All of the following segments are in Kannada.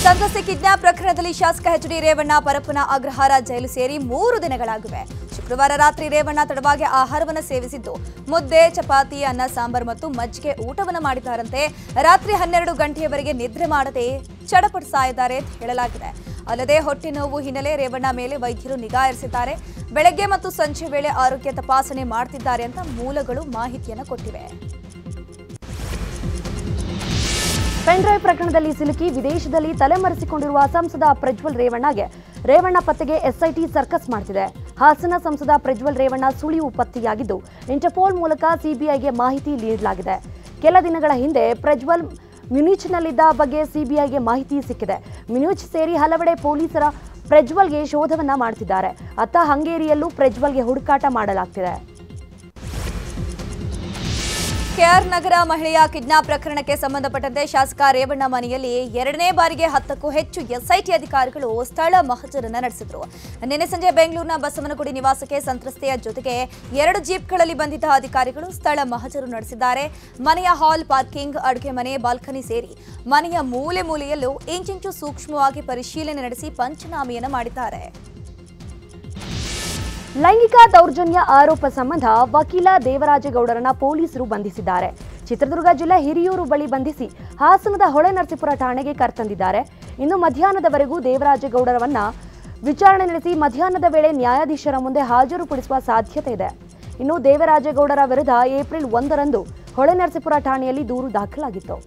ಸಂತ್ರಸ್ತೆ ಕಿಡ್ನಾಪ್ ಪ್ರಕರಣದಲ್ಲಿ ಶಾಸಕ H D Revanna Parappana Agrahara jail ಸೇರಿ ಮೂರು ದಿನಗಳಾಗಿವೆ ಶುಕ್ರವಾರ ರಾತ್ರಿ ರೇವಣ್ಣ ತಡವಾಗಿ ಆಹಾರವನ್ನು ಸೇವಿಸಿದ್ದು ಮುದ್ದೆ ಚಪಾತಿ ಅನ್ನ ಸಾಂಬಾರ್ ಮತ್ತು ಮಜ್ಜಿಗೆ ಊಟವನ್ನು ಮಾಡಿದ್ದಾರಂತೆ ರಾತ್ರಿ ಹನ್ನೆರಡು ಗಂಟೆಯವರೆಗೆ ನಿದ್ರೆ ಮಾಡದೆ ಚಡಪಡಿಸ್ತಾ ಸಾಯಿದ್ದಾರೆ ಅಂತ ಹೇಳಲಾಗಿದೆ ಅಲ್ಲದೆ ಹೊಟ್ಟೆ ನೋವು ಹಿನ್ನೆಲೆ ರೇವಣ್ಣ ಮೇಲೆ ವೈದ್ಯರು ನಿಗಾ ಇರಿಸಿದ್ದಾರೆ ಬೆಳಗ್ಗೆ ಮತ್ತು ಸಂಜೆ ವೇಳೆ ಆರೋಗ್ಯ ತಪಾಸಣೆ ಮಾಡ್ತಿದ್ದಾರೆ ಅಂತ ಮೂಲಗಳು ಮಾಹಿತಿಯನ್ನು ಕೊಟ್ಟಿವೆ ಪೆನ್ಡ್ರೈವ್ ಪ್ರಕರಣದಲ್ಲಿ ಸಿಲುಕಿ ವಿದೇಶದಲ್ಲಿ ತಲೆಮರೆಸಿಕೊಂಡಿರುವ ಸಂಸದ ಪ್ರಜ್ವಲ್ ರೇವಣ್ಣಗೆ ರೇವಣ್ಣ ಪತ್ತೆಗೆ ಎಸ್ಐಟಿ ಸರ್ಕಸ್ ಮಾಡ್ತಿದೆ ಹಾಸನ ಸಂಸದ ಪ್ರಜ್ವಲ್ ರೇವಣ್ಣ ಸುಳಿವು ಪತ್ತೆಯಾಗಿದ್ದು ಇಂಟರ್ಪೋಲ್ ಮೂಲಕ ಸಿಬಿಐಗೆ ಮಾಹಿತಿ ನೀಡಲಾಗಿದೆ ಕೆಲ ದಿನಗಳ ಹಿಂದೆ ಪ್ರಜ್ವಲ್ ಮ್ಯುನಿಚ್ನಲ್ಲಿದ್ದ ಬಗ್ಗೆ ಸಿಬಿಐಗೆ ಮಾಹಿತಿ ಸಿಕ್ಕಿದೆ ಮ್ಯುನಿಚ್ ಸೇರಿ ಹಲವೆಡೆ ಪೊಲೀಸರ ಪ್ರಜ್ವಲ್ಗೆ ಶೋಧವನ್ನ ಮಾಡ್ತಿದ್ದಾರೆ ಅತ್ತ ಹಂಗೇರಿಯಲ್ಲೂ ಪ್ರಜ್ವಲ್ಗೆ ಹುಡುಕಾಟ ಮಾಡಲಾಗ್ತಿದೆ ಕೆಆರ್ ನಗರ ಮಹಿಳೆಯ ಕಿಡ್ನಾಪ್ ಪ್ರಕರಣಕ್ಕೆ ಸಂಬಂಧಪಟ್ಟಂತೆ ಶಾಸಕ ರೇವಣ್ಣ ಮನೆಯಲ್ಲಿ ಎರಡನೇ ಬಾರಿಗೆ ಹತ್ತಕ್ಕೂ ಹೆಚ್ಚು ಎಸ್ಐಟಿ ಅಧಿಕಾರಿಗಳು ಸ್ಥಳ ಮಹಜರನ್ನ ನಡೆಸಿದ್ರು ನಿನ್ನೆ ಸಂಜೆ ಬೆಂಗಳೂರಿನ ಬಸವನಗುಡಿ ನಿವಾಸಕ್ಕೆ ಸಂತ್ರಸ್ತೆಯ ಜೊತೆಗೆ ಎರಡು ಜೀಪ್ಗಳಲ್ಲಿ ಬಂದಿದ್ದ ಅಧಿಕಾರಿಗಳು ಸ್ಥಳ ಮಹಜರು ನಡೆಸಿದ್ದಾರೆ ಮನೆಯ ಹಾಲ್ ಪಾರ್ಕಿಂಗ್ ಅಡುಗೆ ಮನೆ ಬಾಲ್ಕನಿ ಸೇರಿ ಮನೆಯ ಮೂಲೆ ಮೂಲೆಯಲ್ಲೂ ಇಂಚಿಂಚು ಸೂಕ್ಷ್ಮವಾಗಿ ಪರಿಶೀಲನೆ ನಡೆಸಿ ಪಂಚನಾಮೆಯನ್ನು ಮಾಡಿದ್ದಾರೆ ಲೈಂಗಿಕ ದೌರ್ಜನ್ಯ ಆರೋಪ ಸಂಬಂಧ ವಕೀಲ ದೇವರಾಜೇಗೌಡರನ್ನ ಪೊಲೀಸರು ಬಂಧಿಸಿದ್ದಾರೆ ಚಿತ್ರದುರ್ಗ ಜಿಲ್ಲೆ ಹಿರಿಯೂರು ಬಳಿ ಬಂಧಿಸಿ ಹಾಸನದ ಹೊಳೆನರಸೀಪುರ ಠಾಣೆಗೆ ಕರೆತಂದಿದ್ದಾರೆ ಇನ್ನು ಮಧ್ಯಾಹ್ನದವರೆಗೂ ದೇವರಾಜೇಗೌಡರವನ್ನ ವಿಚಾರಣೆ ನಡೆಸಿ ಮಧ್ಯಾಹ್ನದ ವೇಳೆ ನ್ಯಾಯಾಧೀಶರ ಮುಂದೆ ಹಾಜರುಪಡಿಸುವ ಸಾಧ್ಯತೆ ಇದೆ ಇನ್ನು ದೇವರಾಜೇಗೌಡರ ವಿರುದ್ಧ ಏಪ್ರಿಲ್ ಒಂದರಂದು ಹೊಳೆನರಸೀಪುರ ಠಾಣೆಯಲ್ಲಿ ದೂರು ದಾಖಲಾಗಿತ್ತು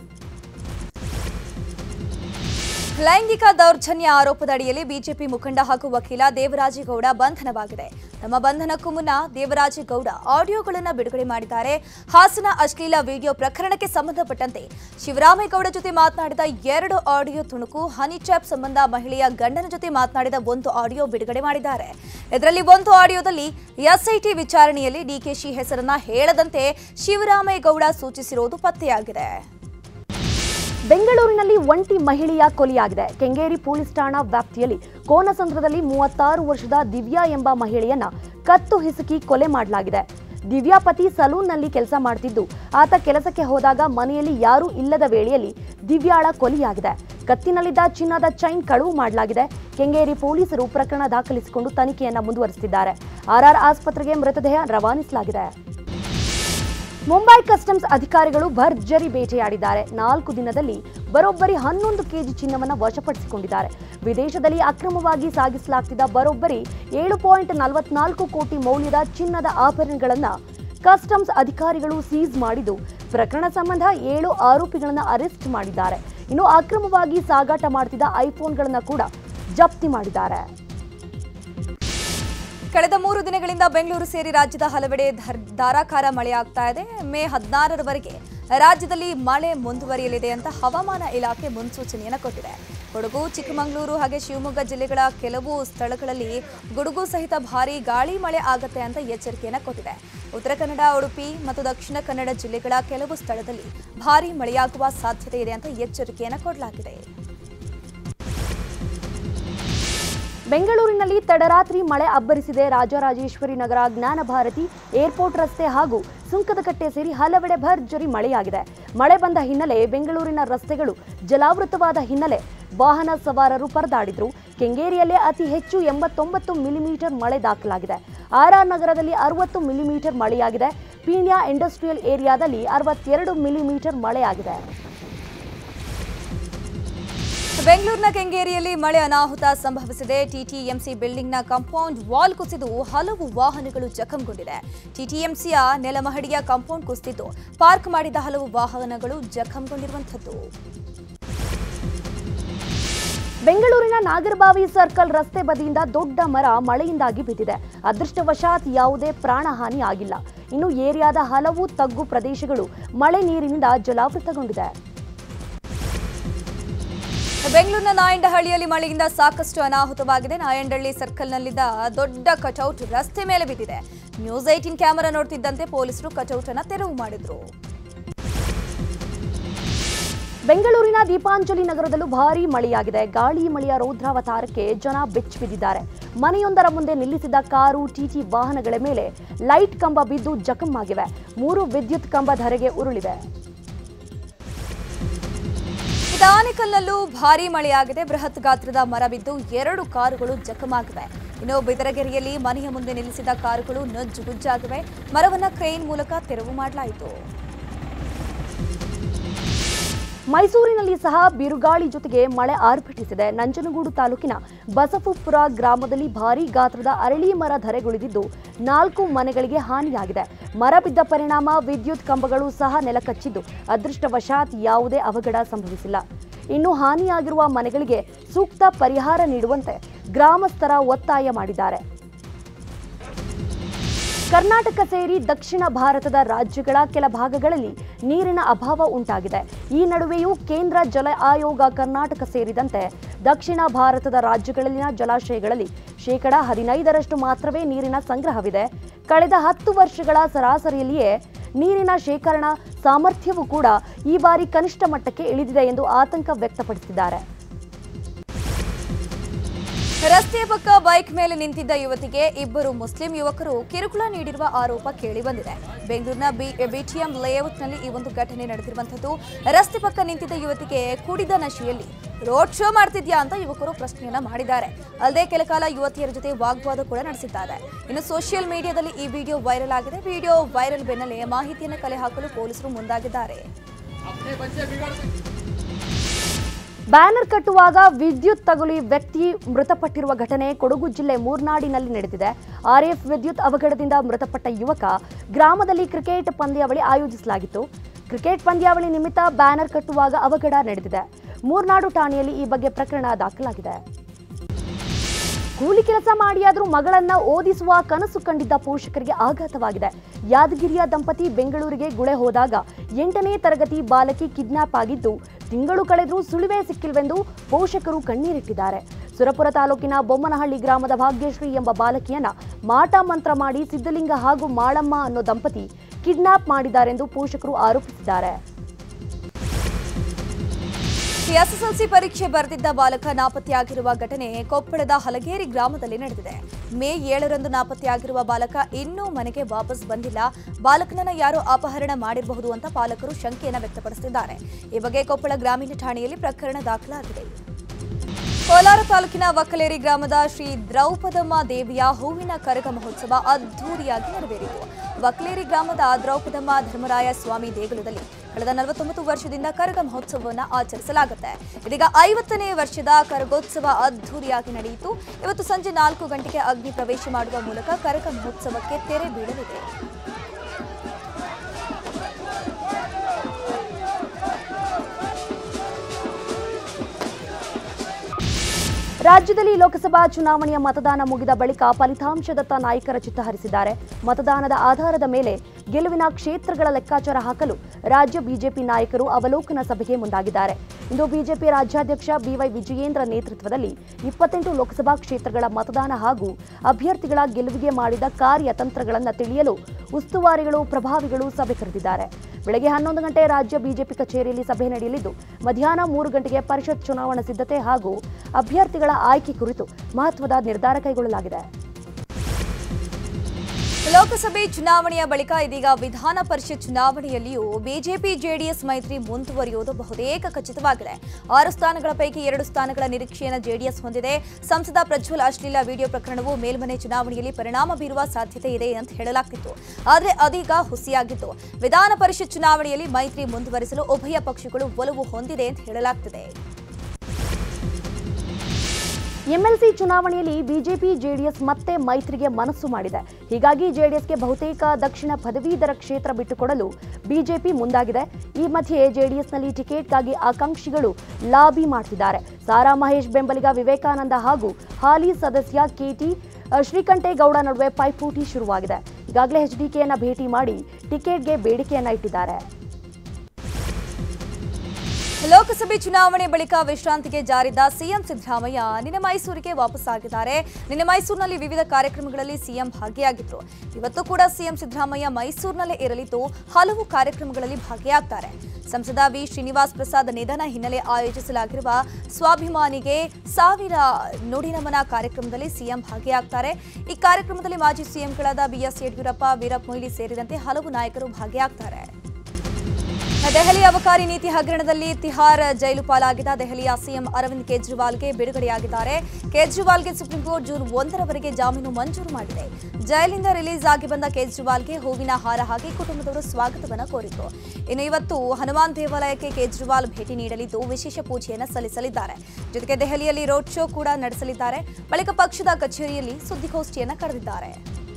ಲೈಂಗಿಕ ದೌರ್ಜನ್ಯ ಆರೋಪದ ಅಡಿಯಲ್ಲಿ ಬಿಜೆಪಿ ಮುಖಂಡ ಹಾಗೂ ವಕೀಲ ದೇವರಾಜೇಗೌಡ ಬಂಧನವಾಗಿದೆ ತಮ್ಮ ಬಂಧನಕ್ಕೂ ಮುನ್ನ ದೇವರಾಜೇಗೌಡ ಆಡಿಯೋಗಳನ್ನು ಬಿಡುಗಡೆ ಮಾಡಿದ್ದಾರೆ ಹಾಸನ ಅಶ್ಲೀಲ ವಿಡಿಯೋ ಪ್ರಕರಣಕ್ಕೆ ಸಂಬಂಧಪಟ್ಟಂತೆ ಶಿವರಾಮೇಗೌಡ ಜೊತೆ ಮಾತನಾಡಿದ ಎರಡು ಆಡಿಯೋ ತುಣುಕು ಹನಿ ಟ್ಯಾಪ್ ಸಂಬಂಧ ಮಹಿಳೆಯ ಗಂಡನ ಜೊತೆ ಮಾತನಾಡಿದ ಒಂದು ಆಡಿಯೋ ಬಿಡುಗಡೆ ಮಾಡಿದ್ದಾರೆ ಇದರಲ್ಲಿ ಒಂದು ಆಡಿಯೋದಲ್ಲಿ ಎಸ್ಐಟಿ ವಿಚಾರಣೆಯಲ್ಲಿ ಡಿಕೆಶಿ ಹೆಸರನ್ನ ಹೇಳದಂತೆ ಶಿವರಾಮೇಗೌಡ ಸೂಚಿಸಿರುವುದು ಪತ್ತೆಯಾಗಿದೆ ಬೆಂಗಳೂರಿನಲ್ಲಿ ಒಂಟಿ ಮಹಿಳೆಯ ಕೊಲೆಯಾಗಿದೆ ಕೆಂಗೇರಿ ಪೊಲೀಸ್ ಠಾಣಾ ವ್ಯಾಪ್ತಿಯಲ್ಲಿ ಕೋನಸಂದ್ರದಲ್ಲಿ ಮೂವತ್ತಾರು ವರ್ಷದ ದಿವ್ಯಾ ಎಂಬ ಮಹಿಳೆಯನ್ನ ಕತ್ತು ಹಿಸುಕಿ ಕೊಲೆ ಮಾಡಲಾಗಿದೆ ದಿವ್ಯಾ ಪತಿ ಸಲೂನ್ನಲ್ಲಿ ಕೆಲಸ ಮಾಡ್ತಿದ್ದು ಆತ ಕೆಲಸಕ್ಕೆ ಹೋದಾಗ ಮನೆಯಲ್ಲಿ ಯಾರೂ ಇಲ್ಲದ ವೇಳೆಯಲ್ಲಿ ದಿವ್ಯಾಳ ಕೊಲೆಯಾಗಿದೆ ಕತ್ತಿನಲ್ಲಿದ್ದ ಚಿನ್ನದ ಚೈನ್ ಕಳುವು ಮಾಡಲಾಗಿದೆ ಕೆಂಗೇರಿ ಪೊಲೀಸರು ಪ್ರಕರಣ ದಾಖಲಿಸಿಕೊಂಡು ತನಿಖೆಯನ್ನ ಮುಂದುವರೆಸಿದ್ದಾರೆ ಆರ್ಆರ್ ಆಸ್ಪತ್ರೆಗೆ ಮೃತದೇಹ ರವಾನಿಸಲಾಗಿದೆ ಮುಂಬೈ ಕಸ್ಟಮ್ಸ್ ಅಧಿಕಾರಿಗಳು ಭರ್ಜರಿ ಬೇಟೆಯಾಡಿದ್ದಾರೆ ನಾಲ್ಕು ದಿನದಲ್ಲಿ ಬರೋಬ್ಬರಿ ಹನ್ನೊಂದು ಕೆಜಿ ಚಿನ್ನವನ್ನು ವಶಪಡಿಸಿಕೊಂಡಿದ್ದಾರೆ ವಿದೇಶದಲ್ಲಿ ಅಕ್ರಮವಾಗಿ ಸಾಗಿಸಲಾಗ್ತಿದ್ದ ಬರೋಬ್ಬರಿ ಏಳು ಪಾಯಿಂಟ್ ನಲವತ್ನಾಲ್ಕು ಕೋಟಿ ಮೌಲ್ಯದ ಚಿನ್ನದ ಆಭರಣಗಳನ್ನು ಕಸ್ಟಮ್ಸ್ ಅಧಿಕಾರಿಗಳು ಸೀಸ್ ಮಾಡಿದ್ದು ಪ್ರಕರಣ ಸಂಬಂಧ ಏಳು ಆರೋಪಿಗಳನ್ನು ಅರೆಸ್ಟ್ ಮಾಡಿದ್ದಾರೆ ಇನ್ನು ಅಕ್ರಮವಾಗಿ ಸಾಗಾಟ ಮಾಡ್ತಿದ್ದ ಐಫೋನ್ಗಳನ್ನು ಕೂಡ ಜಪ್ತಿ ಮಾಡಿದ್ದಾರೆ ಕಳೆದ ಮೂರು ದಿನಗಳಿಂದ ಬೆಂಗಳೂರು ಸೇರಿ ರಾಜ್ಯದ ಹಲವೆಡೆ ಧರ್- ಧಾರಾಕಾರ ಮಳೆಯಾಗ್ತಾ ಇದೆ ಮೇ ಹದಿನಾರರವರೆಗೆ ರಾಜ್ಯದಲ್ಲಿ ಮಳೆ ಮುಂದುವರಿಯಲಿದೆ ಅಂತ ಹವಾಮಾನ ಇಲಾಖೆ ಮುನ್ಸೂಚನೆಯನ್ನು ಕೊಟ್ಟಿದೆ ಕೊಡಗು ಚಿಕ್ಕಮಗಳೂರು ಹಾಗೆ ಶಿವಮೊಗ್ಗ ಜಿಲ್ಲೆಗಳ ಕೆಲವು ಸ್ಥಳಗಳಲ್ಲಿ ಗುಡುಗು ಸಹಿತ ಭಾರೀ ಗಾಳಿ ಮಳೆ ಆಗತ್ತೆ ಅಂತ ಎಚ್ಚರಿಕೆಯನ್ನು ಕೊಟ್ಟಿದೆ ಉತ್ತರ ಕನ್ನಡ ಉಡುಪಿ ಮತ್ತು ದಕ್ಷಿಣ ಕನ್ನಡ ಜಿಲ್ಲೆಗಳ ಕೆಲವು ಸ್ಥಳದಲ್ಲಿ ಭಾರೀ ಮಳೆಯಾಗುವ ಸಾಧ್ಯತೆ ಇದೆ ಅಂತ ಎಚ್ಚರಿಕೆಯನ್ನು ಕೊಡಲಾಗಿದೆ ಬೆಂಗಳೂರಿನಲ್ಲಿ ತಡರಾತ್ರಿ ಮಳೆ ಅಬ್ಬರಿಸಿದೆ ರಾಜರಾಜೇಶ್ವರಿ ನಗರ ಜ್ಞಾನ ಭಾರತಿ ಏರ್ಪೋರ್ಟ್ ರಸ್ತೆ ಹಾಗೂ ಸುಂಕದಕಟ್ಟೆ ಸೇರಿ ಹಲವೆಡೆ ಭರ್ಜರಿ ಮಳೆಯಾಗಿದೆ ಮಳೆ ಬಂದ ಹಿನ್ನೆಲೆ ಬೆಂಗಳೂರಿನ ರಸ್ತೆಗಳು ಜಲಾವೃತವಾದ ಹಿನ್ನೆಲೆ ವಾಹನ ಸವಾರರು ಪರದಾಡಿದ್ರು ಕೆಂಗೇರಿಯಲ್ಲಿ ಅತಿ ಹೆಚ್ಚು ಎಂಬತ್ತೊಂಬತ್ತು ಮಿಲಿಮೀಟರ್ ಮಳೆ ದಾಖಲಾಗಿದೆ ಆರ್ಆರ್ ನಗರದಲ್ಲಿ ಅರವತ್ತು ಮಿಲಿಮೀಟರ್ ಮಳೆಯಾಗಿದೆ ಪೀಣ್ಯ ಇಂಡಸ್ಟ್ರಿಯಲ್ ಏರಿಯಾದಲ್ಲಿ ಅರವತ್ತೆರಡು ಮಿಲಿಮೀಟರ್ ಮಳೆಯಾಗಿದೆ ಬೆಂಗಳೂರಿನ ಕೆಂಗೇರಿಯಲ್ಲಿ ಮಳೆ ಅನಾಹುತ ಸಂಭವಿಸಿದೆ ಟಿಟಿಎಂಸಿ ಬಿಲ್ಡಿಂಗ್ನ ಕಾಂಪೌಂಡ್ ವಾಲ್ ಕುಸಿದು ಹಲವು ವಾಹನಗಳು ಜಖಂಗೊಂಡಿದೆ ಟಿಟಿಎಂಸಿಯ ನೆಲಮಹಡಿಯ ಕಾಂಪೌಂಡ್ ಕುಸಿದಿದ್ದು ಪಾರ್ಕ್ ಮಾಡಿದ ಹಲವು ವಾಹನಗಳು ಜಖಂಗೊಂಡಿರುವಂಥದ್ದು ಬೆಂಗಳೂರಿನ ನಾಗರಬಾವಿ ಸರ್ಕಲ್ ರಸ್ತೆ ಬದಿಯಿಂದ ದೊಡ್ಡ ಮರ ಮಳೆಯಿಂದಾಗಿ ಬಿದ್ದಿದೆ ಅದೃಷ್ಟವಶಾತ್ ಯಾವುದೇ ಪ್ರಾಣಹಾನಿ ಆಗಿಲ್ಲ ಇನ್ನು ಏರಿಯಾದ ಹಲವು ತಗ್ಗು ಪ್ರದೇಶಗಳು ಮಳೆ ನೀರಿನಿಂದ ಜಲಾವೃತಗೊಂಡಿದೆ ಬೆಂಗಳೂರಿನ ನಾಯಂಡಹಳ್ಳಿಯಲ್ಲಿ ಮಳೆಯಿಂದ ಸಾಕಷ್ಟು ಅನಾಹುತವಾಗಿದೆ ನಾಯಂಡಹಳ್ಳಿ ಸರ್ಕಲ್ನಲ್ಲಿದ್ದ ದೊಡ್ಡ ಕಟೌಟ್ ರಸ್ತೆ ಮೇಲೆ ಬಿದ್ದಿದೆ ನ್ಯೂಸ್ ಏಟಿನ್ ಕ್ಯಾಮೆರಾ ನೋಡ್ತಿದ್ದಂತೆ ಪೊಲೀಸರು ಕಟೌಟ್ ಅನ್ನ ತೆರವು ಮಾಡಿದ್ರು ಬೆಂಗಳೂರಿನ ದೀಪಾಂಜಲಿ ನಗರದಲ್ಲೂ ಭಾರೀ ಮಳೆಯಾಗಿದೆ ಗಾಳಿ ಮಳೆಯ ರೌದ್ರಾವತಾರಕ್ಕೆ ಜನ ಬೆಚ್ಚಿ ಬಿದ್ದಿದ್ದಾರೆ ಮನೆಯೊಂದರ ಮುಂದೆ ನಿಲ್ಲಿಸಿದ್ದ ಕಾರು ಟಿಟಿ ವಾಹನಗಳ ಮೇಲೆ ಲೈಟ್ ಕಂಬ ಬಿದ್ದು ಜಖಂ ಆಗಿವೆ ಮೂರು ವಿದ್ಯುತ್ ಕಂಬ ಧರೆಗೆ ಉರುಳಿವೆ ಇತ್ತ ಆನೆಕಲ್ನಲ್ಲೂ ಭಾರೀ ಮಳೆಯಾಗಿದೆ ಬೃಹತ್ ಗಾತ್ರದ ಮರ ಬಿದ್ದು ಎರಡು ಕಾರುಗಳು ಜಖಮಾಗಿವೆ ಇನ್ನು ಬಿದರಗೆರೆಯಲ್ಲಿ ಮನೆಯ ಮುಂದೆ ನಿಲ್ಲಿಸಿದ ಕಾರುಗಳು ನಜ್ಜುಗುಜ್ಜಾಗಿವೆ ಮರವನ್ನ ಕ್ರೇನ್ ಮೂಲಕ ತೆರವು ಮಾಡಲಾಯಿತು ಮೈಸೂರಿನಲ್ಲಿ ಸಹ ಬಿರುಗಾಳಿ ಜೊತೆಗೆ ಮಳೆ ಆರ್ಭಟಿಸಿದೆ ನಂಜನಗೂಡು ತಾಲೂಕಿನ ಬಸಫುಪುರ ಗ್ರಾಮದಲ್ಲಿ ಭಾರೀ ಗಾತ್ರದ ಅರಳಿ ಮರ ಧರೆಗುಳಿದಿದ್ದು ನಾಲ್ಕು ಮನೆಗಳಿಗೆ ಹಾನಿಯಾಗಿದೆ ಮರ ಬಿದ್ದ ಪರಿಣಾಮ ವಿದ್ಯುತ್ ಕಂಬಗಳು ಸಹ ನೆಲಕಚ್ಚಿದ್ದು ಅದೃಷ್ಟವಶಾತ್ ಯಾವುದೇ ಅವಘಡ ಸಂಭವಿಸಿಲ್ಲ ಇನ್ನು ಹಾನಿಯಾಗಿರುವ ಮನೆಗಳಿಗೆ ಸೂಕ್ತ ಪರಿಹಾರ ನೀಡುವಂತೆ ಗ್ರಾಮಸ್ಥರ ಒತ್ತಾಯ ಮಾಡಿದ್ದಾರೆ ಕರ್ನಾಟಕ ಸೇರಿ ದಕ್ಷಿಣ ಭಾರತದ ರಾಜ್ಯಗಳ ಕೆಲ ಭಾಗಗಳಲ್ಲಿ ನೀರಿನ ಅಭಾವ ಉಂಟಾಗಿದೆ ಈ ನಡುವೆಯೂ ಕೇಂದ್ರ ಜಲ ಆಯೋಗ ಕರ್ನಾಟಕ ಸೇರಿದಂತೆ ದಕ್ಷಿಣ ಭಾರತದ ರಾಜ್ಯಗಳಲ್ಲಿನ ಜಲಾಶಯಗಳಲ್ಲಿ ಶೇಕಡ ಹದಿನೈದರಷ್ಟು ಮಾತ್ರವೇ ನೀರಿನ ಸಂಗ್ರಹವಿದೆ ಕಳೆದ ಹತ್ತು ವರ್ಷಗಳ ಸರಾಸರಿಯಲ್ಲಿಯೇ ನೀರಿನ ಶೇಖರಣಾ ಸಾಮರ್ಥ್ಯವೂ ಕೂಡ ಈ ಬಾರಿ ಕನಿಷ್ಠ ಮಟ್ಟಕ್ಕೆ ಇಳಿದಿದೆ ಎಂದು ಆತಂಕ ವ್ಯಕ್ತಪಡಿಸಿದ್ದಾರೆ ರಸ್ತೆಯ ಪಕ್ಕ ಬೈಕ್ ಮೇಲೆ ನಿಂತಿದ್ದ ಯುವತಿಗೆ ಇಬ್ಬರು ಮುಸ್ಲಿಂ ಯುವಕರು ಕಿರುಕುಳ ನೀಡಿರುವ ಆರೋಪ ಕೇಳಿಬಂದಿದೆ ಬೆಂಗಳೂರಿನ ಬಿ ಬಿಟಿಎಂ ಲೇಔಟ್ನಲ್ಲಿ ಈ ಒಂದು ಘಟನೆ ನಡೆದಿರುವಂಥದ್ದು ರಸ್ತೆ ಪಕ್ಕ ನಿಂತಿದ್ದ ಯುವತಿಗೆ ಕುಡಿದ ನಶೆಯಲ್ಲಿ ರೋಡ್ ಶೋ ಮಾಡ್ತಿದ್ಯಾ ಅಂತ ಯುವಕರು ಪ್ರಶ್ನೆಯನ್ನ ಮಾಡಿದ್ದಾರೆ ಅಲ್ಲದೆ ಕೆಲ ಕಾಲ ಯುವತಿಯರ ಜೊತೆ ವಾಗ್ವಾದ ಕೂಡ ನಡೆಸಿದ್ದಾರೆ ಇನ್ನು ಸೋಷಿಯಲ್ ಮೀಡಿಯಾದಲ್ಲಿ ಈ ವಿಡಿಯೋ ವೈರಲ್ ಆಗಿದೆ ವಿಡಿಯೋ ವೈರಲ್ ಬೆನ್ನಲ್ಲೇ ಮಾಹಿತಿಯನ್ನು ಕಲೆ ಹಾಕಲು ಪೊಲೀಸರು ಮುಂದಾಗಿದ್ದಾರೆ ಬ್ಯಾನರ್ ಕಟ್ಟುವಾಗ ವಿದ್ಯುತ್ ತಗುಲಿ ವ್ಯಕ್ತಿ ಮೃತಪಟ್ಟಿರುವ ಘಟನೆ ಕೊಡಗು ಜಿಲ್ಲೆ ಮೂರ್ನಾಡಿನಲ್ಲಿ ನಡೆದಿದೆ ಆರ್ಎಫ್ ವಿದ್ಯುತ್ ಅವಘಡದಿಂದ ಮೃತಪಟ್ಟ ಯುವಕ ಗ್ರಾಮದಲ್ಲಿ ಕ್ರಿಕೆಟ್ ಪಂದ್ಯಾವಳಿ ಆಯೋಜಿಸಲಾಗಿತ್ತು ಕ್ರಿಕೆಟ್ ಪಂದ್ಯಾವಳಿ ನಿಮಿತ್ತ ಬ್ಯಾನರ್ ಕಟ್ಟುವಾಗ ಅವಘಡ ನಡೆದಿದೆ ಮೂರ್ನಾಡು ಠಾಣೆಯಲ್ಲಿ ಈ ಬಗ್ಗೆ ಪ್ರಕರಣ ದಾಖಲಾಗಿದೆ ಕೂಲಿ ಕೆಲಸ ಮಾಡಿಯಾದರೂ ಮಗಳನ್ನ ಓದಿಸುವ ಕನಸು ಕಂಡಿದ್ದ ಪೋಷಕರಿಗೆ ಆಘಾತವಾಗಿದೆ ಯಾದಗಿರಿಯ ದಂಪತಿ ಬೆಂಗಳೂರಿಗೆ ಗುಳೆ ಹೋದಾಗ ಎಂಟನೇ ತರಗತಿ ಬಾಲಕಿ ಕಿಡ್ನಾಪ್ ಆಗಿದ್ದು ತಿಂಗಳು ಕಳೆದರೂ ಸುಳಿವೇ ಸಿಕ್ಕಿಲ್ವೆಂದು ಪೋಷಕರು ಕಣ್ಣೀರಿಟ್ಟಿದ್ದಾರೆ ಸುರಪುರ ತಾಲೂಕಿನ ಬೊಮ್ಮನಹಳ್ಳಿ ಗ್ರಾಮದ ಭಾಗ್ಯಶ್ರೀ ಎಂಬ ಬಾಲಕಿಯನ್ನ ಮಾಟ ಮಂತ್ರ ಮಾಡಿ ಸಿದ್ದಲಿಂಗ ಹಾಗೂ ಮಾಳಮ್ಮ ಅನ್ನೋ ದಂಪತಿ ಕಿಡ್ನಾಪ್ ಮಾಡಿದ್ದಾರೆಂದು ಪೋಷಕರು ಆರೋಪಿಸಿದ್ದಾರೆ ಎಸ್ಎಸ್ಎಲ್ಸಿ ಪರೀಕ್ಷೆ ಬರೆದಿದ್ದ ಬಾಲಕ ನಾಪತ್ತೆಯಾಗಿರುವ ಘಟನೆ ಕೊಪ್ಪಳದ ಹಲಗೇರಿ ಗ್ರಾಮದಲ್ಲಿ ನಡೆದಿದೆ ಮೇ ಏಳರಂದು ನಾಪತ್ತೆಯಾಗಿರುವ ಬಾಲಕ ಇನ್ನೂ ಮನೆಗೆ ವಾಪಸ್ ಬಂದಿಲ್ಲ ಬಾಲಕನನ್ನ ಯಾರೋ ಅಪಹರಣ ಮಾಡಿರಬಹುದು ಅಂತ ಪಾಲಕರು ಶಂಕೆಯನ್ನ ವ್ಯಕ್ತಪಡಿಸಿದ್ದಾರೆ ಈ ಬಗ್ಗೆ ಕೊಪ್ಪಳ ಗ್ರಾಮೀಣ ಠಾಣೆಯಲ್ಲಿ ಪ್ರಕರಣ ದಾಖಲಾಗಿದೆ ಕೋಲಾರ ತಾಲೂಕಿನ ವಕ್ಕಲೇರಿ ಗ್ರಾಮದ ಶ್ರೀ ದ್ರೌಪದಮ್ಮ ದೇವಿಯ ಹೂವಿನ ಕರಗ ಮಹೋತ್ಸವ ಅದ್ಧೂರಿಯಾಗಿ ನೆರವೇರಿತು ವಕ್ಕಲೇರಿ ಗ್ರಾಮದ ದ್ರೌಪದಮ್ಮ ಧರ್ಮರಾಯ ಸ್ವಾಮಿ ದೇಗುಲದಲ್ಲಿ ಕಳೆದ ನಲವತ್ತೊಂಬತ್ತು ವರ್ಷದಿಂದ ಕರಗ ಮಹೋತ್ಸವವನ್ನು ಆಚರಿಸಲಾಗುತ್ತೆ ಇದೀಗ ಐವತ್ತನೇ ವರ್ಷದ ಕರಗೋತ್ಸವ ಅದ್ಧೂರಿಯಾಗಿ ನಡೆಯಿತು ಇವತ್ತು ಸಂಜೆ ನಾಲ್ಕು ಗಂಟೆಗೆ ಅಗ್ನಿ ಪ್ರವೇಶ ಮಾಡುವ ಮೂಲಕ ಕರಗ ಮಹೋತ್ಸವಕ್ಕೆ ತೆರೆ ಬೀಳಲಿದೆ ರಾಜ್ಯದಲ್ಲಿ ಲೋಕಸಭಾ ಚುನಾವಣೆಯ ಮತದಾನ ಮುಗಿದ ಬಳಿಕ ಫಲಿತಾಂಶದತ್ತ ನಾಯಕರ ಚಿತ್ತ ಹರಿಸಿದ್ದಾರೆ ಮತದಾನದ ಆಧಾರದ ಮೇಲೆ ಗೆಲುವಿನ ಕ್ಷೇತ್ರಗಳ ಲೆಕ್ಕಾಚಾರ ಹಾಕಲು ರಾಜ್ಯ ಬಿಜೆಪಿ ನಾಯಕರು ಅವಲೋಕನ ಸಭೆಗೆ ಮುಂದಾಗಿದ್ದಾರೆ ಇಂದು ಬಿಜೆಪಿ ರಾಜ್ಯಾಧ್ಯಕ್ಷ ಬಿವೈ ವಿಜಯೇಂದ್ರ ನೇತೃತ್ವದಲ್ಲಿ ಇಪ್ಪತ್ತೆಂಟು ಲೋಕಸಭಾ ಕ್ಷೇತ್ರಗಳ ಮತದಾನ ಹಾಗೂ ಅಭ್ಯರ್ಥಿಗಳ ಗೆಲುವಿಗೆ ಮಾಡಿದ ಕಾರ್ಯತಂತ್ರಗಳನ್ನು ತಿಳಿಯಲು ಉಸ್ತುವಾರಿಗಳು ಪ್ರಭಾವಿಗಳು ಸಭೆ ಕರೆದಿದ್ದಾರೆ ಬೆಳಗ್ಗೆ ಹನ್ನೊಂದು ಗಂಟೆ ರಾಜ್ಯ ಬಿಜೆಪಿ ಕಚೇರಿಯಲ್ಲಿ ಸಭೆ ನಡೆಯಲಿದ್ದು ಮಧ್ಯಾಹ್ನ ಮೂರು ಗಂಟೆಗೆ ಪರಿಷತ್ ಚುನಾವಣಾ ಸಿದ್ಧತೆ ಹಾಗೂ ಅಭ್ಯರ್ಥಿಗಳ ಆಯ್ಕೆ ಕುರಿತು ಮಹತ್ವದ ನಿರ್ಧಾರ ಕೈಗೊಳ್ಳಲಾಗಿದೆ ಲೋಕಸಭೆ ಚುನಾವಣೆಯ ಬಳಿಕ ಇದೀಗ ವಿಧಾನ ಪರಿಷತ್ ಚುನಾವಣೆಯಲ್ಲಿಯೂ ಬಿಜೆಪಿ ಜೆಡಿಎಸ್ ಮೈತ್ರಿ ಮುಂದುವರಿಯುವುದು ಬಹುತೇಕ ಖಚಿತವಾಗಿದೆ ಆರು ಸ್ಥಾನಗಳ ಪೈಕಿ ಎರಡು ಸ್ಥಾನಗಳ ನಿರೀಕ್ಷೆಯನ್ನು ಜೆಡಿಎಸ್ ಹೊಂದಿದೆ ಸಂಸದ ಪ್ರಜ್ವಲ್ ಅಶ್ಲೀಲ ವಿಡಿಯೋ ಪ್ರಕರಣವು ಮೇಲ್ಮನೆ ಚುನಾವಣೆಯಲ್ಲಿ ಪರಿಣಾಮ ಬೀರುವ ಸಾಧ್ಯತೆ ಇದೆ ಅಂತ ಹೇಳಲಾಗ್ತಿತ್ತು ಆದರೆ ಅದೀಗ ಹುಸಿಯಾಗಿತ್ತು ವಿಧಾನ ಪರಿಷತ್ ಚುನಾವಣೆಯಲ್ಲಿ ಮೈತ್ರಿ ಮುಂದುವರಿಸಲು ಉಭಯ ಪಕ್ಷಗಳು ಒಲವು ಹೊಂದಿದೆ ಅಂತ ಹೇಳಲಾಗ್ತಿದೆ ಎಂಎಲ್ಸಿ ಚುನಾವಣೆಯಲ್ಲಿ ಬಿಜೆಪಿ ಜೆಡಿಎಸ್ ಮತ್ತೆ ಮೈತ್ರಿಗೆ ಮನಸ್ಸು ಮಾಡಿದೆ ಹೀಗಾಗಿ ಜೆಡಿಎಸ್ಗೆ ಬಹುತೇಕ ದಕ್ಷಿಣ ಪದವೀಧರ ಕ್ಷೇತ್ರ ಬಿಟ್ಟುಕೊಡಲು ಬಿಜೆಪಿ ಮುಂದಾಗಿದೆ ಈ ಮಧ್ಯೆ ಜೆಡಿಎಸ್ನಲ್ಲಿ ಟಿಕೆಟ್ಗಾಗಿ ಆಕಾಂಕ್ಷಿಗಳು ಲಾಬಿ ಮಾಡ್ತಿದ್ದಾರೆ ಸಾರಾ ಮಹೇಶ್ ಬೆಂಬಲಿಗ ವಿವೇಕಾನಂದ ಹಾಗೂ ಹಾಲಿ ಸದಸ್ಯ ಕೆಟಿ ಶ್ರೀಕಂಠೇಗೌಡ ನಡುವೆ ಪೈಪೋಟಿ ಶುರುವಾಗಿದೆ ಈಗಾಗಲೇ ಎಚ್ಡಿಕೆಯನ್ನ ಭೇಟಿ ಮಾಡಿ ಟಿಕೆಟ್ಗೆ ಬೇಡಿಕೆಯನ್ನ ಇಟ್ಟಿದ್ದಾರೆ ಲೋಕಸಭೆ ಚುನಾವಣೆ ಬಳಿಕ ವಿಶ್ರಾಂತಿಗೆ ಜಾರಿದ್ದ ಸಿಎಂ ಸಿದ್ದರಾಮಯ್ಯ ನಿನ್ನೆ ಮೈಸೂರಿಗೆ ವಾಪಸ್ಸಾಗಿದ್ದಾರೆ ನಿನ್ನೆ ಮೈಸೂರಿನಲ್ಲಿ ವಿವಿಧ ಕಾರ್ಯಕ್ರಮಗಳಲ್ಲಿ ಸಿಎಂ ಭಾಗಿಯಾಗಿದ್ರು ಇವತ್ತು ಕೂಡ ಸಿಎಂ ಸಿದ್ದರಾಮಯ್ಯ ಮೈಸೂರಿನಲ್ಲೇ ಇರಲಿದ್ದು ಹಲವು ಕಾರ್ಯಕ್ರಮಗಳಲ್ಲಿ ಭಾಗಿಯಾಗ್ತಾರೆ ಸಂಸದ ವಿ ಶ್ರೀನಿವಾಸ್ ಪ್ರಸಾದ್ ನಿಧನ ಹಿನ್ನೆಲೆ ಆಯೋಜಿಸಲಾಗಿರುವ ಸ್ವಾಭಿಮಾನಿಗೆ ಸಾವಿರ ನುಡಿನಮನ ಕಾರ್ಯಕ್ರಮದಲ್ಲಿ ಸಿಎಂ ಭಾಗಿಯಾಗ್ತಾರೆ ಈ ಕಾರ್ಯಕ್ರಮದಲ್ಲಿ ಮಾಜಿ ಸಿಎಂಗಳಾದ ಬಿಎಸ್ ಯಡಿಯೂರಪ್ಪ ವೀರಪ್ಪ ಮೊಯ್ಲಿ ಸೇರಿದಂತೆ ಹಲವು ನಾಯಕರು ಭಾಗಿಯಾಗ್ತಾರೆ ದೆಹಲಿ ಅಬಕಾರಿ ನೀತಿ ಹಗರಣದಲ್ಲಿ ತಿಹಾರ್ ಜೈಲು ಪಾಲಾಗಿದ್ದ ದೆಹಲಿಯ ಸಿಎಂ ಅರವಿಂದ್ ಕೇಜ್ರಿವಾಲ್ಗೆ ಬಿಡುಗಡೆಯಾಗಿದ್ದಾರೆ ಕೇಜ್ರಿವಾಲ್ಗೆ ಸುಪ್ರೀಂ ಕೋರ್ಟ್ ಜೂನ್ ಒಂದರವರೆಗೆ ಜಾಮೀನು ಮಂಜೂರು ಮಾಡಿದೆ ಜೈಲಿಂದ ರಿಲೀಸ್ ಆಗಿ ಬಂದ ಕೇಜ್ರಿವಾಲ್ಗೆ ಹೂವಿನ ಹಾರ ಹಾಕಿ ಕುಟುಂಬದವರು ಸ್ವಾಗತವನ್ನು ಕೋರಿದ್ರು ಇನ್ನು ಇವತ್ತು ಹನುಮಾನ್ ದೇವಾಲಯಕ್ಕೆ ಕೇಜ್ರಿವಾಲ್ ಭೇಟಿ ನೀಡಲಿದ್ದು ವಿಶೇಷ ಪೂಜೆಯನ್ನು ಸಲ್ಲಿಸಲಿದ್ದಾರೆ ಜೊತೆಗೆ ದೆಹಲಿಯಲ್ಲಿ ರೋಡ್ ಶೋ ಕೂಡ ನಡೆಸಲಿದ್ದಾರೆ ಬಳಿಕ ಪಕ್ಷದ ಕಚೇರಿಯಲ್ಲಿ ಸುದ್ದಿಗೋಷ್ಠಿಯನ್ನು ಕರೆದಿದ್ದಾರೆ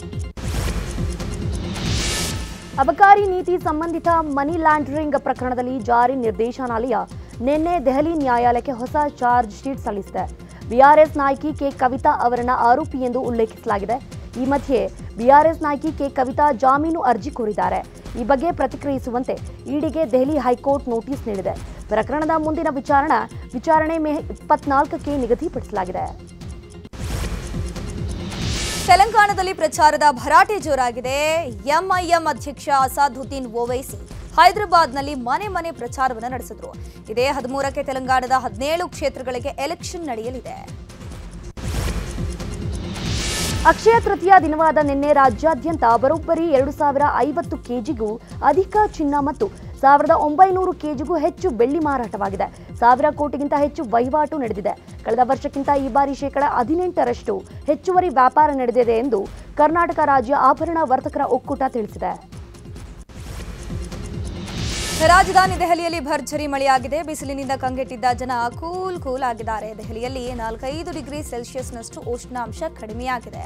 ಅಬಕಾರಿ ನೀತಿ ಸಂಬಂಧಿತ ಮನಿ ಲ್ಯಾಂಡರಿಂಗ್ ಪ್ರಕರಣದಲ್ಲಿ ಜಾರಿ ನಿರ್ದೇಶನಾಲಯ ನಿನ್ನೆ ದೆಹಲಿ ನ್ಯಾಯಾಲಯಕ್ಕೆ ಹೊಸ ಚಾರ್ಜ್ ಶೀಟ್ ಸಲ್ಲಿಸಿದೆ ಬಿಆರ್ಎಸ್ ನಾಯಕಿ ಕೆ ಕವಿತಾ ಅವರನ್ನ ಆರೋಪಿ ಎಂದು ಉಲ್ಲೇಖಿಸಲಾಗಿದೆ ಈ ಮಧ್ಯೆ ಬಿಆರ್ಎಸ್ ನಾಯಕಿ ಕೆ ಕವಿತಾ ಜಾಮೀನು ಅರ್ಜಿ ಕೋರಿದ್ದಾರೆ ಈ ಬಗ್ಗೆ ಪ್ರತಿಕ್ರಿಯಿಸುವಂತೆ ಇಡಿಗೆ ದೆಹಲಿ ಹೈಕೋರ್ಟ್ ನೋಟಿಸ್ ನೀಡಿದೆ ಪ್ರಕರಣದ ಮುಂದಿನ ವಿಚಾರಣೆ ವಿಚಾರಣೆ ಮೇ ಇಪ್ಪತ್ನಾಲ್ಕಕ್ಕೆ ನಿಗದಿಪಡಿಸಲಾಗಿದೆ ತೆಲಂಗಾಣದಲ್ಲಿ ಪ್ರಚಾರದ ಭರಾಟೆ ಜೋರಾಗಿದೆ ಎಂಐಎಂ ಅಧ್ಯಕ್ಷ ಅಸಾದುದ್ದೀನ್ ಓವೈಸಿ ಹೈದರಾಬಾದ್ನಲ್ಲಿ ಮನೆ ಮನೆ ಪ್ರಚಾರವನ್ನು ನಡೆಸಿದ್ರು ಇದೇ ಹದಿಮೂರಕ್ಕೆ ತೆಲಂಗಾಣದ ಹದಿನೇಳು ಕ್ಷೇತ್ರಗಳಿಗೆ ಎಲೆಕ್ಷನ್ ನಡೆಯಲಿದೆ ಅಕ್ಷಯ ತೃತೀಯ ದಿನವಾದ ನಿನ್ನೆ ರಾಜ್ಯಾದ್ಯಂತ ಬರೋಬ್ಬರಿ ಎರಡು ಸಾವಿರ ಐವತ್ತು ಕೆಜಿಗೂ ಅಧಿಕ ಚಿನ್ನ ಮತ್ತು ಸಾವಿರದ ಒಂಬೈನೂರು ಕೆಜಿಗೂ ಹೆಚ್ಚು ಬೆಳ್ಳಿ ಮಾರಾಟವಾಗಿದೆ ಸಾವಿರ ಕೋಟಿಗಿಂತ ಹೆಚ್ಚು ವಹಿವಾಟು ನಡೆದಿದೆ ಕಳೆದ ವರ್ಷಕ್ಕಿಂತ ಈ ಬಾರಿ ಶೇಕಡ ಹದಿನೆಂಟರಷ್ಟು ಹೆಚ್ಚುವರಿ ವ್ಯಾಪಾರ ನಡೆದಿದೆ ಎಂದು ಕರ್ನಾಟಕ ರಾಜ್ಯ ಆಭರಣ ವರ್ತಕರ ಒಕ್ಕೂಟ ತಿಳಿಸಿದೆ ರಾಜಧಾನಿ ದೆಹಲಿಯಲ್ಲಿ ಭರ್ಜರಿ ಮಳೆಯಾಗಿದೆ ಬಿಸಿಲಿನಿಂದ ಕಂಗೆಟ್ಟಿದ್ದ ಜನ ಕೂಲ್ ಕೂಲ್ ಆಗಿದ್ದಾರೆ ದೆಹಲಿಯಲ್ಲಿ ನಾಲ್ಕೈದು ಡಿಗ್ರಿ ಸೆಲ್ಸಿಯಸ್ನಷ್ಟು ಉಷ್ಣಾಂಶ ಕಡಿಮೆಯಾಗಿದೆ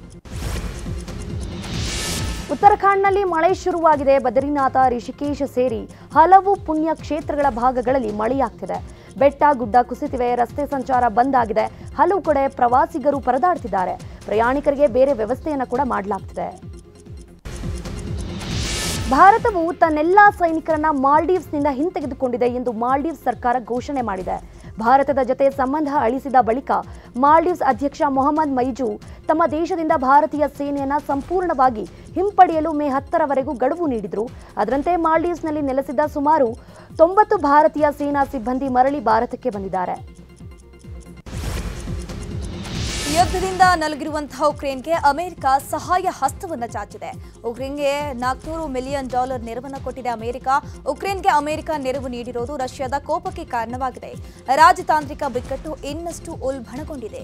ಉತ್ತರಾಖಂಡ್ನಲ್ಲಿ ಮಳೆ ಶುರುವಾಗಿದೆ ಬದ್ರಿನಾಥ ರಿಷಿಕೇಶ ಸೇರಿ ಹಲವು ಪುಣ್ಯ ಕ್ಷೇತ್ರಗಳ ಭಾಗಗಳಲ್ಲಿ ಮಳೆಯಾಗ್ತಿದೆ ಬೆಟ್ಟ ಗುಡ್ಡ ಕುಸಿತಿವೆ ರಸ್ತೆ ಸಂಚಾರ ಬಂದ್ ಆಗಿದೆ ಹಲವು ಕಡೆ ಪ್ರವಾಸಿಗರು ಪರದಾಡ್ತಿದ್ದಾರೆ ಪ್ರಯಾಣಿಕರಿಗೆ ಬೇರೆ ವ್ಯವಸ್ಥೆಯನ್ನು ಕೂಡ ಮಾಡಲಾಗ್ತಿದೆ ಭಾರತವು ತನ್ನೆಲ್ಲಾ ಸೈನಿಕರನ್ನ ಮಾಲ್ಡೀವ್ಸ್ನಿಂದ ಹಿಂತೆಗೆದುಕೊಂಡಿದೆ ಎಂದು ಮಾಲ್ಡೀವ್ಸ್ ಸರ್ಕಾರ ಘೋಷಣೆ ಮಾಡಿದೆ ಭಾರತದ ಜತೆ ಸಂಬಂಧ ಅಳಿಸಿದ ಬಳಿಕ ಮಾಲ್ಡೀವ್ಸ್ ಅಧ್ಯಕ್ಷ ಮೊಹಮ್ಮದ್ ಮೈಜು ತಮ್ಮ ದೇಶದಿಂದ ಭಾರತೀಯ ಸೇನೆಯನ್ನ ಸಂಪೂರ್ಣವಾಗಿ ಹಿಂಪಡೆಯಲು ಮೇ ಹತ್ತರವರೆಗೂ ಗಡುವು ನೀಡಿದ್ರು ಅದರಂತೆ ಮಾಲ್ಡೀವ್ಸ್ನಲ್ಲಿ ನೆಲೆಸಿದ್ದ ಸುಮಾರು ತೊಂಬತ್ತು ಭಾರತೀಯ ಸೇನಾ ಸಿಬ್ಬಂದಿ ಮರಳಿ ಭಾರತಕ್ಕೆ ಬಂದಿದ್ದಾರೆ ಯುದ್ಧದಿಂದ ನಲುಗಿರುವಂತಹ ಉಕ್ರೇನ್ಗೆ ಅಮೆರಿಕ ಸಹಾಯ ಹಸ್ತವನ್ನು ಚಾಚಿದೆ ಉಕ್ರೇನ್ಗೆ ನಾಲ್ಕುನೂರು ಮಿಲಿಯನ್ ಡಾಲರ್ ನೆರವನ್ನು ಕೊಟ್ಟಿದೆ ಅಮೆರಿಕ ಉಕ್ರೇನ್ಗೆ ಅಮೆರಿಕ ನೆರವು ನೀಡಿರೋದು ರಷ್ಯಾದ ಕೋಪಕ್ಕೆ ಕಾರಣವಾಗಿದೆ ರಾಜತಾಂತ್ರಿಕ ಬಿಕ್ಕಟ್ಟು ಇನ್ನಷ್ಟು ಉಲ್ಬಣಗೊಂಡಿದೆ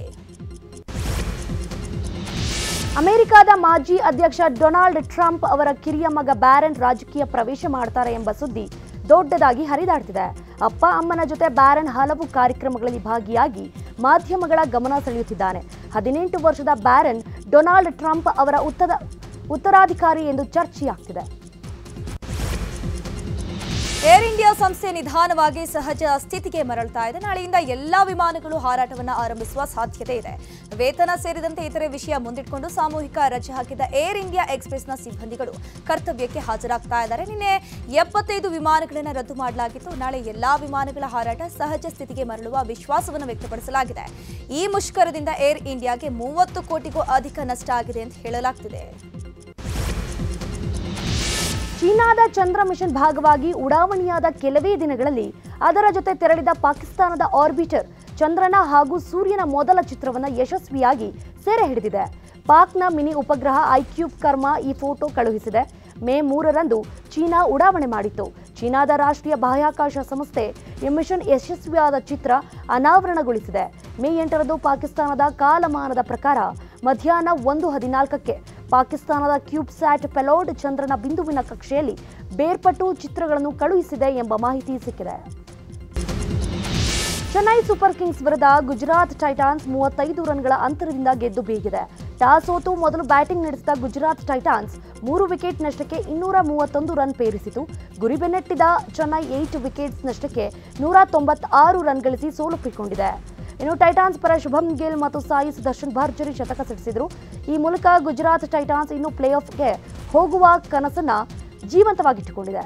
ಅಮೆರಿಕದ ಮಾಜಿ ಅಧ್ಯಕ್ಷ ಡೊನಾಲ್ಡ್ ಟ್ರಂಪ್ ಅವರ ಕಿರಿಯ ಮಗ ಬ್ಯಾರನ್ ರಾಜಕೀಯ ಪ್ರವೇಶ ಮಾಡ್ತಾರೆ ಎಂಬ ಸುದ್ದಿ ದೊಡ್ಡದಾಗಿ ಹರಿದಾಡ್ತಿದೆ ಅಪ್ಪ ಅಮ್ಮನ ಜೊತೆ ಬ್ಯಾರನ್ ಹಲವು ಕಾರ್ಯಕ್ರಮಗಳಲ್ಲಿ ಭಾಗಿಯಾಗಿ ಮಾಧ್ಯಮಗಳ ಗಮನ ಸೆಳೆಯುತ್ತಿದ್ದಾನೆ ಹದಿನೆಂಟು ವರ್ಷದ ಬ್ಯಾರನ್ ಡೊನಾಲ್ಡ್ ಟ್ರಂಪ್ ಅವರ ಉತ್ತದ ಉತ್ತರಾಧಿಕಾರಿ ಎಂದು ಚರ್ಚೆಯಾಗ್ತಿದೆ ಏರ್ ಇಂಡಿಯಾ ಸಂಸ್ಥೆ ನಿಧಾನವಾಗಿ ಸಹಜ ಸ್ಥಿತಿಗೆ ಮರಳ್ತಾ ಇದೆ ನಾಳೆಯಿಂದ ಎಲ್ಲಾ ವಿಮಾನಗಳು ಹಾರಾಟವನ್ನು ಆರಂಭಿಸುವ ಸಾಧ್ಯತೆ ಇದೆ ವೇತನ ಸೇರಿದಂತೆ ಇತರೆ ವಿಷಯ ಮುಂದಿಟ್ಕೊಂಡು ಸಾಮೂಹಿಕ ರಜೆ ಹಾಕಿದ ಏರ್ ಇಂಡಿಯಾ ಎಕ್ಸ್ಪ್ರೆಸ್ನ ಸಿಬ್ಬಂದಿಗಳು ಕರ್ತವ್ಯಕ್ಕೆ ಹಾಜರಾಗ್ತಾ ಇದ್ದಾರೆ ನಿನ್ನೆ ಎಪ್ಪತ್ತೈದು ವಿಮಾನಗಳನ್ನು ರದ್ದು ಮಾಡಲಾಗಿತ್ತು ನಾಳೆ ಎಲ್ಲಾ ವಿಮಾನಗಳ ಹಾರಾಟ ಸಹಜ ಸ್ಥಿತಿಗೆ ಮರಳುವ ವಿಶ್ವಾಸವನ್ನು ವ್ಯಕ್ತಪಡಿಸಲಾಗಿದೆ ಈ ಮುಷ್ಕರದಿಂದ ಏರ್ ಇಂಡಿಯಾಗೆ ಮೂವತ್ತು ಕೋಟಿಗೂ ಅಧಿಕ ನಷ್ಟ ಆಗಿದೆ ಅಂತ ಹೇಳಲಾಗ್ತಿದೆ ಚೀನಾದ ಚಂದ್ರ ಮಿಷನ್ ಭಾಗವಾಗಿ ಉಡಾವಣೆಯಾದ ಕೆಲವೇ ದಿನಗಳಲ್ಲಿ ಅದರ ಜೊತೆ ತೆರಳಿದ ಪಾಕಿಸ್ತಾನದ ಆರ್ಬಿಟರ್ ಚಂದ್ರನ ಹಾಗೂ ಸೂರ್ಯನ ಮೊದಲ ಚಿತ್ರವನ್ನು ಯಶಸ್ವಿಯಾಗಿ ಸೆರೆ ಹಿಡಿದಿದೆ ಪಾಕ್ನ ಮಿನಿ ಉಪಗ್ರಹ ಐಕ್ಯೂಬ್ ಕರ್ಮ ಈ ಫೋಟೋ ಕಳುಹಿಸಿದೆ ಮೇ ಮೂರರಂದು ಚೀನಾ ಉಡಾವಣೆ ಮಾಡಿತ್ತು ಚೀನಾದ ರಾಷ್ಟ್ರೀಯ ಬಾಹ್ಯಾಕಾಶ ಸಂಸ್ಥೆ ಈ ಮಿಷನ್ ಯಶಸ್ವಿಯಾದ ಚಿತ್ರ ಅನಾವರಣಗೊಳಿಸಿದೆ ಮೇ ಎಂಟರಂದು ಪಾಕಿಸ್ತಾನದ ಕಾಲಮಾನದ ಪ್ರಕಾರ ಮಧ್ಯಾಹ್ನ ಒಂದು ಹದಿನಾಲ್ಕಕ್ಕೆ ಪಾಕಿಸ್ತಾನದ ಕ್ಯೂಬ್ಸ್ಯಾಟ್ ಪೆಲೋಡ್ ಚಂದ್ರನ ಬಿಂದುವಿನ ಕಕ್ಷೆಯಲ್ಲಿ ಬೇರ್ಪಟ್ಟು ಚಿತ್ರಗಳನ್ನು ಕಳುಹಿಸಿದೆ ಎಂಬ ಮಾಹಿತಿ ಸಿಕ್ಕಿದೆ ಚೆನ್ನೈ ಸೂಪರ್ ಕಿಂಗ್ಸ್ ವಿರುದ್ಧ ಗುಜರಾತ್ ಟೈಟಾನ್ಸ್ ಮೂವತ್ತೈದು ರನ್ಗಳ ಅಂತರದಿಂದ ಗೆದ್ದು ಬೀಗಿದೆ ಟಾಸ್ ಸೋತು ಮೊದಲು ಬ್ಯಾಟಿಂಗ್ ನಡೆಸಿದ ಗುಜರಾತ್ ಟೈಟಾನ್ಸ್ ಮೂರು ವಿಕೆಟ್ ನಷ್ಟಕ್ಕೆ ಇನ್ನೂರ ಮೂವತ್ತೊಂದು ರನ್ ಪೇರಿಸಿತು ಗುರಿ ಬೆನ್ನಟ್ಟಿದ ಚೆನ್ನೈ ಏಟ್ ವಿಕೆಟ್ಸ್ ನಷ್ಟಕ್ಕೆ ನೂರ ತೊಂಬತ್ತಾರು ರನ್ ಗಳಿಸಿ ಸೋಲೊಪ್ಪಿಕೊಂಡಿದೆ ಇನ್ನು ಟೈಟಾನ್ಸ್ ಪರ ಶುಭಮ್ ಗಿಲ್ ಮತ್ತು ಸಾಯಿ ಸುದರ್ಶನ್ ಭರ್ಜರಿ ಶತಕ ಸಿಡಿಸಿದ್ರು ಈ ಮೂಲಕ ಗುಜರಾತ್ ಟೈಟಾನ್ಸ್ ಇನ್ನು ಪ್ಲೇ ಆಫ್ಗೆ ಹೋಗುವ ಕನಸನ್ನ ಜೀವಂತವಾಗಿಟ್ಟುಕೊಂಡಿದೆ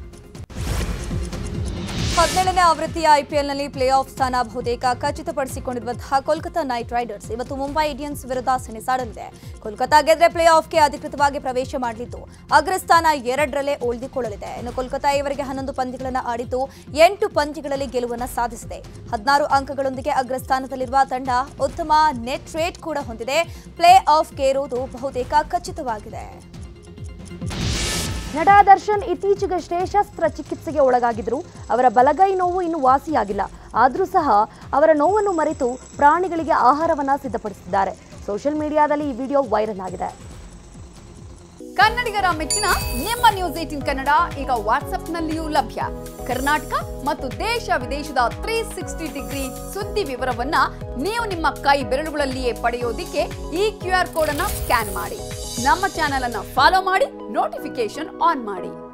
ಹದಿನೇಳನೇ ಆವೃತ್ತಿಯ ಐಪಿಎಲ್ನಲ್ಲಿ ಪ್ಲೇ ಆಫ್ ಸ್ಥಾನ ಬಹುತೇಕ ಖಚಿತಪಡಿಸಿಕೊಂಡಿರುವಂತಹ ಕೋಲ್ಕತಾ ನೈಟ್ ರೈಡರ್ಸ್ ಇವತ್ತು ಮುಂಬೈ ಇಂಡಿಯನ್ಸ್ ವಿರುದ್ಧ ಸೆಣಸಾಡಲಿದೆ ಕೋಲ್ಕತಾ ಗೆದ್ರೆ ಪ್ಲೇ ಆಫ್ಗೆ ಅಧಿಕೃತವಾಗಿ ಪ್ರವೇಶ ಮಾಡಲಿದ್ದು ಅಗ್ರಸ್ಥಾನ ಎರಡರಲ್ಲೇ ಉಳಿದುಕೊಳ್ಳಲಿದೆ ಇನ್ನು ಕೋಲ್ಕತಾ ಇವರಿಗೆ ಹನ್ನೊಂದು ಪಂದ್ಯಗಳನ್ನು ಆಡಿದ್ದು ಎಂಟು ಪಂದ್ಯಗಳಲ್ಲಿ ಗೆಲುವನ್ನು ಸಾಧಿಸಿದೆ ಹದಿನಾರು ಅಂಕಗಳೊಂದಿಗೆ ಅಗ್ರಸ್ಥಾನದಲ್ಲಿರುವ ತಂಡ ಉತ್ತಮ ನೆಟ್ ರೇಟ್ ಕೂಡ ಹೊಂದಿದೆ ಪ್ಲೇ ಆಫ್ಗೆ ಇರುವುದು ಬಹುತೇಕ ಖಚಿತವಾಗಿದೆ ನಟ ದರ್ಶನ್ ಇತ್ತೀಚೆಗಷ್ಟೇ ಶಸ್ತ್ರಚಿಕಿತ್ಸೆಗೆ ಒಳಗಾಗಿದ್ರು ಅವರ ಬಲಗೈ ನೋವು ಇನ್ನು ವಾಸಿಯಾಗಿಲ್ಲ ಆದರೂ ಸಹ ಅವರ ನೋವನ್ನು ಮರೆತು ಪ್ರಾಣಿಗಳಿಗೆ ಆಹಾರವನ್ನ ಸಿದ್ಧಪಡಿಸಿದ್ದಾರೆ ಸೋಷಿಯಲ್ ಮೀಡಿಯಾದಲ್ಲಿ ಈ ವಿಡಿಯೋ ವೈರಲ್ ಆಗಿದೆ ಕನ್ನಡಿಗರ ಮೆಚ್ಚಿನ ನಿಮ್ಮ ನ್ಯೂಸ್ ಏಟಿನ್ ಕನ್ನಡ ಈಗ ವಾಟ್ಸ್ಆಪ್ನಲ್ಲಿಯೂ ಲಭ್ಯ ಕರ್ನಾಟಕ ಮತ್ತು ದೇಶ ವಿದೇಶದ ತ್ರೀ ಸಿಕ್ಸ್ಟಿ ಡಿಗ್ರಿ ಸುದ್ದಿ ವಿವರವನ್ನ ನೀವು ನಿಮ್ಮ ಕೈ ಬೆರಳುಗಳಲ್ಲಿಯೇ ಪಡೆಯೋದಿಕ್ಕೆ ಈ ಕ್ಯೂ ಆರ್ ಕೋಡ್ ಅನ್ನ ಸ್ಕ್ಯಾನ್ ಮಾಡಿ ನಮ್ಮ ಚಾನೆಲ್ ಅನ್ನ ಫಾಲೋ ಮಾಡಿ ನೋಟಿಫಿಕೇಶನ್ ಆನ್ ಮಾಡಿ